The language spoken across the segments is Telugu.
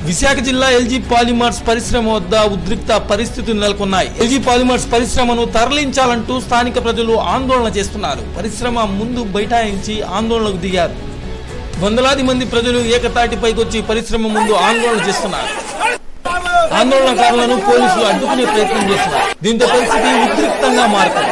విశాఖ జిల్లా ఎల్జీ పాలిమర్స్ పరిశ్రమ వద్ద ఉద్రిక్త పరిస్థితులు నెలకొన్నాయి ఎల్జీ పాలిమర్స్ పరిశ్రమను తరలించాలంటూ స్థానిక ప్రజలు ఆందోళన చేస్తున్నారు పరిశ్రమ ముందు బైఠాయించి ఆందోళనకు దిగారు వందలాది మంది ప్రజలు ఏకతాటిపైకొచ్చి పరిశ్రమ ముందు ఆందోళన చేస్తున్నారు ఆందోళనకారులను పోలీసులు అడ్డుకునే ప్రయత్నం చేస్తున్నారు దీంతో పరిస్థితి ఉద్రిక్తంగా మారుతుంది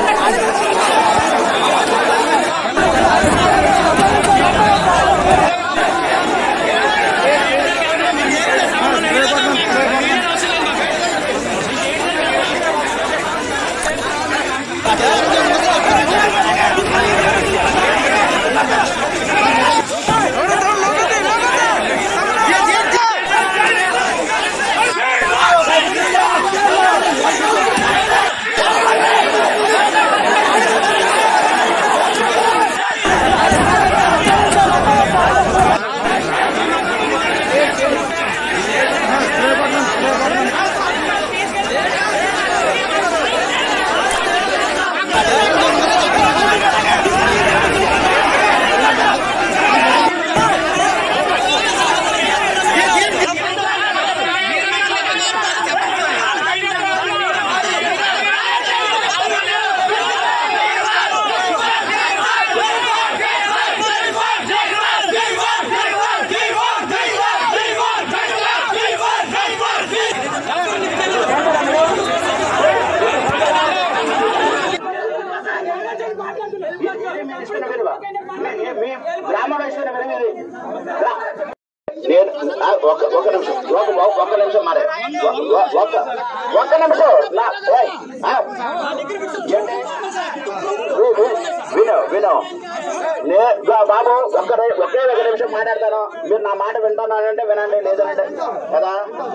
గ్రామంలో ఇస్తున్న వినమిది నేను ఆ, ఒక ఒక నిమిషం ఒక ఒక- ఒక నిమిషం మరి ఒ- ఒ- ఒక ఒక్క నిమిషం నా ఏయ్, ఆ, ఏంటి? వి- వి- విను విను నే బా- బాబు ఒక్క రే- ఒకే ఒక నిమిషం మాట్లాడతాను మీరు నా మాట వింటున్నానంటే వినండి లేదంటే కదా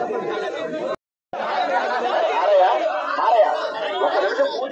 మారయ్య మారయ్య ఒక నిమిషం పూజ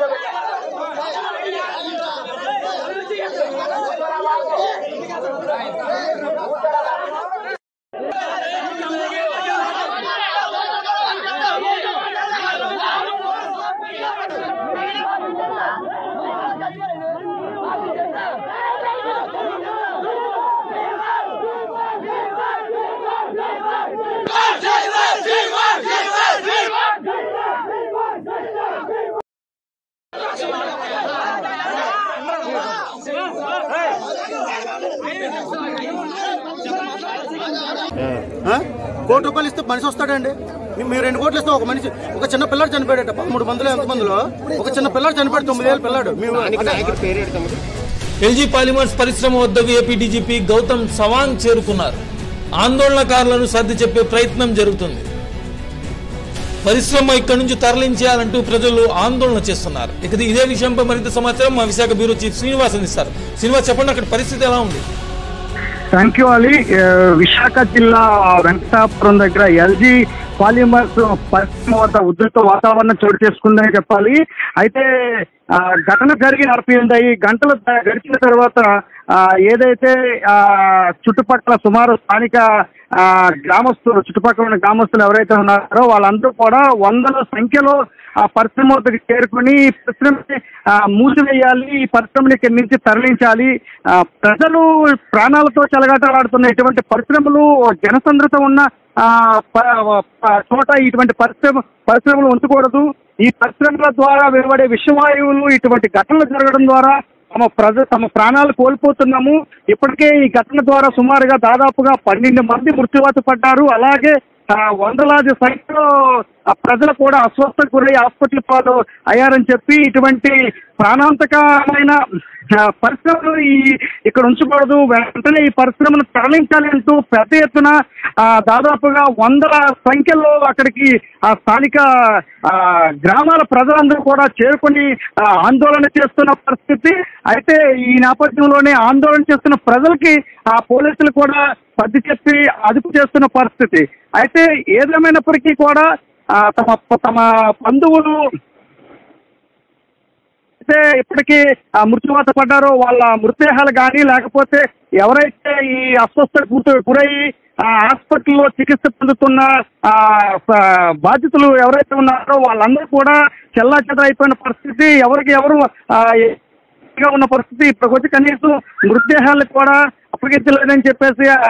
ఆ? కోటి రూపాయలు ఇస్తే మనిషి వస్తాడండి మీ- మీరు రెండు కోట్లు ఇస్తే ఒక మనిషి ఒక చిన్న పిల్లాడు చనిపోయాడట పదమూడు మందిలో ఎంత మందిలో ఒక చిన్న పిల్లాడు చనిపోయాడు తొమ్మిది ఏళ్ళ పిల్లాడు మేము ఎల్జీ పాలిమర్స్ పరిశ్రమ వద్దకు ఏపీ డీజీపీ గౌతమ్ సవాంగ్ చేరుకున్నారు ఆందోళనకారులను సర్ది చెప్పే ప్రయత్నం జరుగుతుంది పరిశ్రమ ఇక్కడి నుంచి తరలించేయాలంటూ ప్రజలు ఆందోళన చేస్తున్నారు ఇక ఇదే విషయంపై మరింత సమాచారం మా విశాఖ బ్యూరో చీఫ్ శ్రీనివాస్ అందిస్తారు శ్రీనివాస్ చెప్పండి అక్కడ పరిస్థితి ఎలా ఉంది థ్యాంక్ యూ అలీ ఆ, విశాఖ జిల్లా వెంకటాపురం దగ్గర ఎల్జీ పాలిమర్స్ పరిశ్రమ వద్ద ఉధృత వాతావరణం చోటు చేసుకుందని చెప్పాలి అయితే ఆ, ఘటన జరిగి నలభై ఎనిమిది గంటలు ద- గడిచిన తర్వాత ఆ, ఏదైతే ఆ, చుట్టుపక్కల సుమారు స్థానిక ఆ, గ్రామస్తులు చుట్టుపక్కల ఉన్న గ్రామస్తులు ఎవరైతే ఉన్నారో వాళ్ళందరూ కూడా వందల సంఖ్యలో ఆ పరిశ్రమ వద్దకు చేరుకుని ఈ పరిశ్రమని ఆ, మూసివేయాలి ఈ పరిశ్రమని ఇక్కడి నుంచి తరలించాలి ఆ, ప్రజలు ప్రాణాలతో చెలగాటలాడుతున్న ఇటువంటి పరిశ్రమలు జనసంద్రత ఉన్న ఆ, ప- ప- చోట ఇటువంటి పరిశ్రమ పరిశ్రమలు ఉంచకూడదు ఈ పరిశ్రమల ద్వారా వెలువడే విషవాయువులు ఇటువంటి ఘటనలు జరగడం ద్వారా తమ ప్రజ తమ ప్రాణాలు కోల్పోతున్నాము ఇప్పటికే ఈ ఘటన ద్వారా సుమారుగా దాదాపుగా పన్నెండు మంది మృత్యువాత పడ్డారు అలాగే ఆ, వందలాది సంఖ్యలో ఆ ప్రజలు కూడా అస్వస్థకు గురై హాస్పిటల్ పాలు అయ్యారని చెప్పి ఇటువంటి ప్రాణాంతకమైన ఆ, పరిశ్రమలు ఈ ఇక్కడ ఉంచకూడదు వెంటనే ఈ పరిశ్రమను తరలించాలి అంటూ పెద్ద ఎత్తున ఆ, దాదాపుగా వందల సంఖ్యలో అక్కడికి ఆ స్థానిక ఆ, గ్రామాల ప్రజలందరూ కూడా చేరుకొని ఆ, ఆందోళన చేస్తున్న పరిస్థితి అయితే ఈ నేపథ్యంలోనే ఆందోళన చేస్తున్న ప్రజలకి ఆ పోలీసులు కూడా పద్ది చెప్పి అదుపు చేస్తున్న పరిస్థితి అయితే ఏదేమైనప్పటికీ కూడా ఆ, తమ తమ బంధువులు అయితే ఇప్పటికీ ఆ మృత్యువాత పడ్డారో వాళ్ళ మృతదేహాలు కానీ లేకపోతే ఎవరైతే ఈ అస్వస్థకు గుర్తు గురయ్యి ఆ హాస్పిటల్లో చికిత్స పొందుతున్న ఆ స- బాధితులు ఎవరైతే ఉన్నారో వాళ్ళందరూ కూడా చెల్లా అయిపోయిన పరిస్థితి ఎవరికి ఎవరు ఆ, గా ఉన్న పరిస్థితి ఇప్పటికొచ్చి కనీసం మృతదేహాలు కూడా అప్పగించలేదని చెప్పేసి ఆ,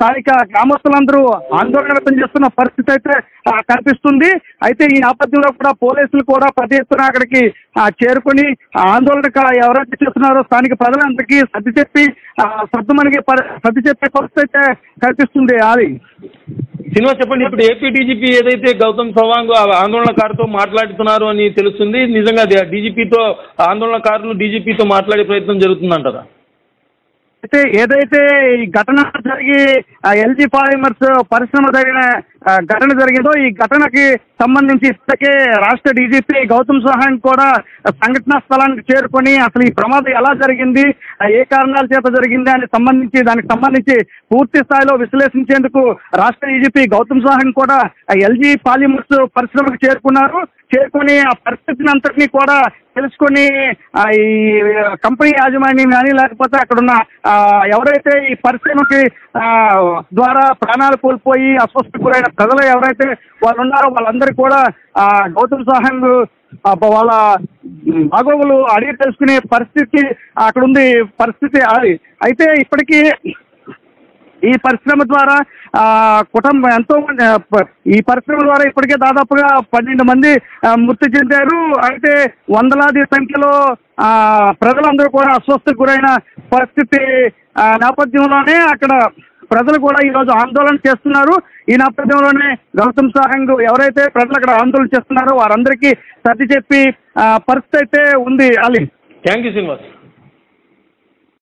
స్థానిక గ్రామస్తులందరూ ఆందోళన వ్యక్తం చేస్తున్న పరిస్థితి అయితే ఆ, కనిపిస్తుంది అయితే ఈ నేపథ్యంలో కూడా పోలీసులు కూడా పెద్ద ఎత్తున అక్కడికి ఆ, చేరుకొని ఆ ఆందోళన క- ఎవరైతే చేస్తున్నారో స్థానిక ప్రజలందరికీ సర్ది చెప్పి ఆ, సర్దుమణిగే పరి- సర్ది చెప్పే పరిస్థితి అయితే కనిపిస్తుంది అది శ్రీనివాస్ చెప్పండి ఇప్పుడు ఏపీ డీజీపీ ఏదైతే గౌతమ్ సవాంగ్ ఆ ఆందోళనకారుతో మాట్లాడుతున్నారు అని తెలుస్తుంది నిజంగా డీజీపీతో ఆందోళనకారులు డీజీపీతో మాట్లాడే ప్రయత్నం జరుగుతుందంటారా అయితే ఏదైతే ఈ ఘటన జరిగి ఎల్జీ పాలిమర్స్ పరిశ్రమ జరిగిన ఆ, ఘటన జరిగిందో ఈ ఘటనకి సంబంధించి ఇప్పటికే రాష్ట్ర డీజీపీ గౌతమ్ సహాన్ కూడా సంఘటనా స్థలానికి చేరుకొని అసలు ఈ ప్రమాదం ఎలా జరిగింది ఆ, ఏ కారణాల చేత జరిగింది అని సంబంధించి దానికి సంబంధించి పూర్తి స్థాయిలో విశ్లేషించేందుకు రాష్ట్ర డీజీపీ గౌతమ్ సహాన్ కూడా ఎల్జీ పాలిమర్స్ పరిశ్రమకు చేరుకున్నారు చేరుకొని ఆ పరిస్థితిని అంతటినీ కూడా తెలుసుకొని ఆ, ఈ కంపెనీ యాజమాన్యం కానీ లేకపోతే అక్కడున్న ఆ, ఎవరైతే ఈ పరిశ్రమకి ఆ, ద్వారా ప్రాణాలు కోల్పోయి అస్వస్థకు గురైన ప్రజలు ఎవరైతే వాళ్ళు ఉన్నారో వాళ్ళందరూ కూడా ఆ, గౌతమ్ సాహంగ్ ఆ, వాళ్ళ బాగోగులు అడిగి తెలుసుకునే పరిస్థితి అక్కడ ఉంది పరిస్థితి అది అయితే ఇప్పటికీ ఈ పరిశ్రమ ద్వారా ఆ, కుటుంబం ఎంతో మంది ఆ, ప- ఈ పరిశ్రమ ద్వారా ఇప్పటికే దాదాపుగా పన్నెండు మంది ఆ, మృతి చెందారు అయితే వందలాది సంఖ్యలో ఆ, ప్రజలందరూ కూడా అస్వస్థకు గురైన పరిస్థితి ఆ, నేపథ్యంలోనే అక్కడ ప్రజలు కూడా ఈరోజు ఆందోళన చేస్తున్నారు ఈ నేపథ్యంలోనే గౌతమ్ సాహంగ్ ఎవరైతే ప్రజలు అక్కడ ఆందోళన చేస్తున్నారో వారందరికీ సర్ది చెప్పి ఆ, పరిస్థితి అయితే ఉంది అలీ థ్యాంక్ యూ శ్రీనివాస్